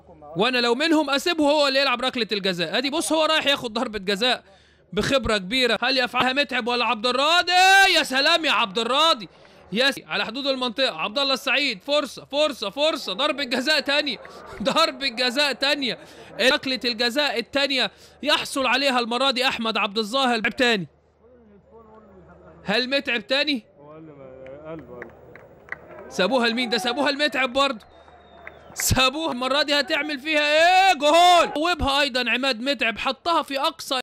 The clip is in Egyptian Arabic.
وانا لو منهم اسيبه هو اللي يلعب ركله الجزاء ادي بص هو رايح ياخد ضربه جزاء بخبره كبيره هل يفعلها متعب ولا عبد الراضي يا سلام يا عبد الراضي يا س- على حدود المنطقه عبد الله السعيد فرصه فرصه فرصه ضربه جزاء تانية ضربه جزاء تانية ركله الجزاء التانية يحصل عليها المره دي احمد عبد الظاهر لعب تاني هل متعب تاني هو قال لي ما- قلبه قلبه سابوها لمين ده سابوها لمتعب برضه سابوها المره دي هتعمل فيها ايه جول وبها ايضا عماد متعب حطها في اقصى